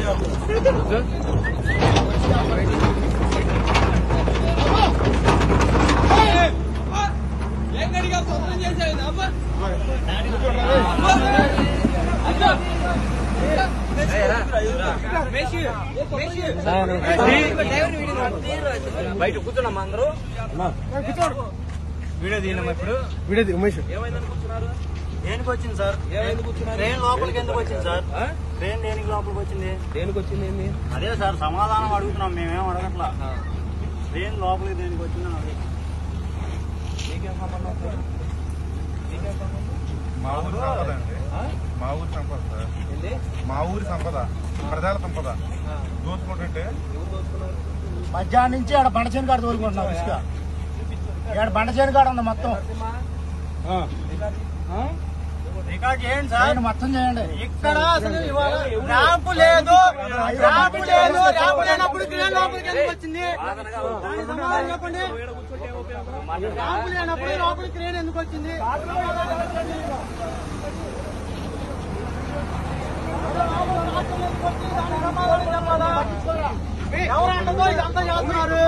బయట కూర్చున్నాం అందరూ వీడియో తీయనమ్మా ఇప్పుడు వీడేది ఉమేష్ ఏమైందని కూర్చున్నారు దేనికి వచ్చింది సార్ ఏమైంది కూర్చున్నారు ట్రైన్ లోపలికి ఎందుకు వచ్చింది సార్ ఆ? ట్రైన్ దేనికి లోపలికి వచ్చింది దేనికి వచ్చింది ఏంది అదే సార్ సమాధానం అడుగుతున్నాం మేమేం అడగట్లా ట్రైన్ లోపలికి దేనికి వచ్చిందని అడుగుతున్నాం నీకేం సంబంధం సార్? నీకేం సంబంధం మా ఊరి సంపద అండి ఆ? మా ఊరి సంపద సార్ ఏంది మా ఊరి సంపద ప్రజల సంపద ఆ. దోచుకుంటుంటే ఎవరు దోచుకున్నారు మధ్యాహ్నం నుంచి ఆడ బండచేను కాడ తోలుకుంటున్నాం ఇసుక ఇక్కడ బండచేను కాడ ఉంది మొత్తం రికార్డ్ చేయండి సార్ ఆయన మొత్తం చేయండి ఇక్కడ అసలు ఇవాళ ర్యాంపు లేదు ర్యాంపు లేదు ర్యాంపు లేనప్పుడు ట్రైన్ లోపలికి ఎందుకు వచ్చింది దానికి సమాధానం చెప్పండి ర్యాంపు లేనప్పుడు లోపలికి ట్రైన్ ఎందుకు వచ్చింది ఎవరు అంటదో ఇదంతా చేస్తున్నారు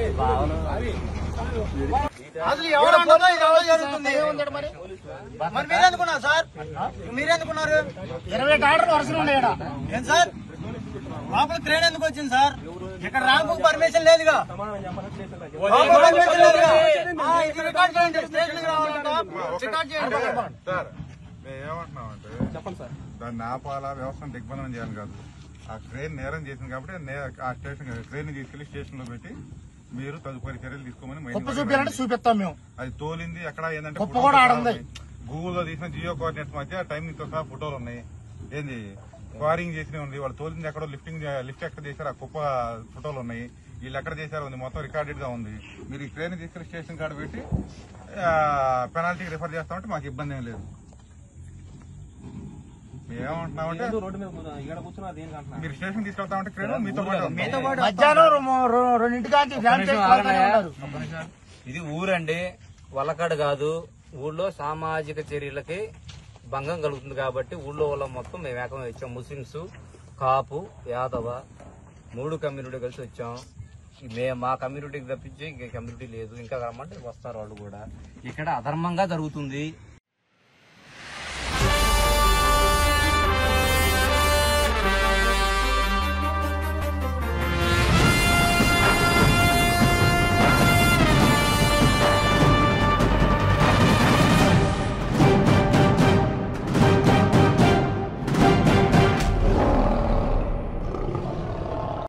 అసలు ఎవరు అంటదో ఇదంతా జరుగుతుంది ఏముంది మరి మరి మీరెందుకున్నారు సార్ మీరెందుకున్నారు ఇరవై ఆర్డర్లు వరుసలు ఉన్నాయి ఈడ. ఏం సార్ లోపల క్రేన్ ఎందుకు వచ్చింది సార్ ఇక్కడ ర్యాంపు పర్మిషన్ లేదుగా లోపల పర్మిషన్ లేదుగా ఆ, ఇది రికార్డ్ చేయండి స్టేషన్కి రావాలంట రికార్డ్ చేయండి సార్ మేము ఏమంటున్నామంటే చెప్పండి సార్ దాన్ని ఆపాలా వ్యవస్థను దిగ్బంధనం చేయాలి కాదు ఆ ట్రైన్ నేరం చేసింది కాబట్టి నే- ఆ స్టేషన్ ట్రైన్ తీసుకెళ్లి స్టేషన్ లో పెట్టి మీరు తదుపరి చర్యలు తీసుకోమని కుప్ప మైనింగ్ చూపించాలంటే వాళ్ళకి చూపిస్తాం మేము అది తోలింది ఎక్కడ ఏంటంటే కుప్ప ఫోటోలు కూడా ఆడ చాలా ఉంది. ఉన్నాయి. గూగుల్లో తీసిన జియో కోఆర్డినేట్స్ మధ్య టైమింగ్ తో సహా ఫోటోలు ఉన్నాయి ఏంది క్వారింగ్ చేసిన ఉంది వాళ్ళు తోలింది ఎక్కడో లిఫ్టింగ్ లిఫ్ట్ ఎక్కడ చేశారు ఆ కుప్ప ఫోటోలు ఉన్నాయి వీళ్ళు ఎక్కడ చేశారు ఉంది మొత్తం రికార్డెడ్ గా ఉంది మీరు ఈ ట్రైన్ తీసుకెళ్లి స్టేషన్ కాడ పెట్టి పెనాల్టీకి రిఫర్ చేస్తామంటే మాకు ఇబ్బంది ఏం లేదు మేమేమంటున్నామంటే ఏందో రోడ్డు మీద కూర్చో- ఇక్కడ కూర్చున్నారు దేనికి అంటున్నా మీరు స్టేషన్ తీసుకెళ్తామంటే ట్రైన్ మీతో పాటు మీతో వస్తాం. పాటు మధ్యాహ్నం రెం- రెం- రెండింటికి కాంచి వ్యాన్ చేసి పోతానే ఉన్నారు. ఇది ఊరండి వలకాడు కాదు ఊళ్ళో సామాజిక చర్యలకి భంగం కలుగుతుంది కాబట్టి ఊళ్ళో వాళ్ళ మొత్తం మేము ఏకమే వచ్చాం ముస్లిమ్స్ కాపు యాదవ మూడు కమ్యూనిటీ కలిసి వచ్చాం మేము మా కమ్యూనిటీకి తప్పించి ఇంకే కమ్యూనిటీ లేదు ఇంకా రమ్మంటే వస్తారు వాళ్ళు కూడా ఇక్కడ అధర్మంగా జరుగుతుంది